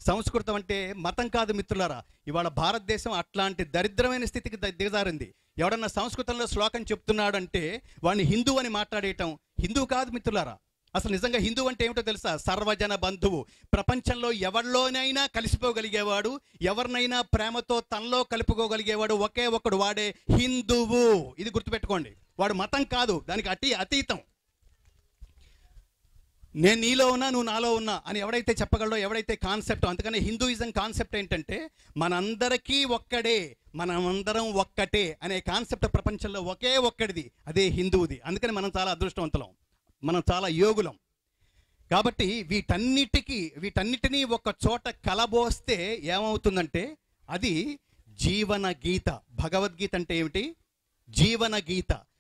సంస్కృతం అంటే మతం కాదు మిత్రులారా ఇవాళ భారతదేశం అట్లాంటి దరిద్రమైన స్థితికి ద- దిగజారింది ఎవడన్నా సంస్కృతంలో శ్లోకం చెప్తున్నాడు అంటే వాడిని హిందూ అని మాట్లాడేయటం హిందూ కాదు మిత్రులారా అసలు నిజంగా హిందూ అంటే ఏమిటో తెలుసా సర్వజన బంధువు ప్రపంచంలో ఎవరిలోనైనా కలిసిపోగలిగేవాడు ఎవరినైనా ప్రేమతో తనలో కలుపుకోగలిగేవాడు ఒకే ఒక్కడు వాడే హిందువు ఇది గుర్తుపెట్టుకోండి వాడు మతం కాదు దానికి అతి అతీతం నేను నీలో ఉన్నా నువ్వు నాలో ఉన్నా అని ఎవడైతే చెప్పగలడో ఎవడైతే కాన్సెప్ట్ అందుకని హిందూయిజం కాన్సెప్ట్ ఏంటంటే మనందరికీ ఒక్కడే మనమందరం ఒక్కటే అనే కాన్సెప్ట్ ప్రపంచంలో ఒకే ఒక్కడిది అదే హిందువుది అందుకని మనం చాలా అదృష్టవంతులం మనం చాలా యోగులం కాబట్టి వీటన్నిటికీ వీటన్నిటినీ ఒక చోట కలబోస్తే ఏమవుతుందంటే అది జీవన గీత భగవద్గీత అంటే ఏమిటి జీవన గీత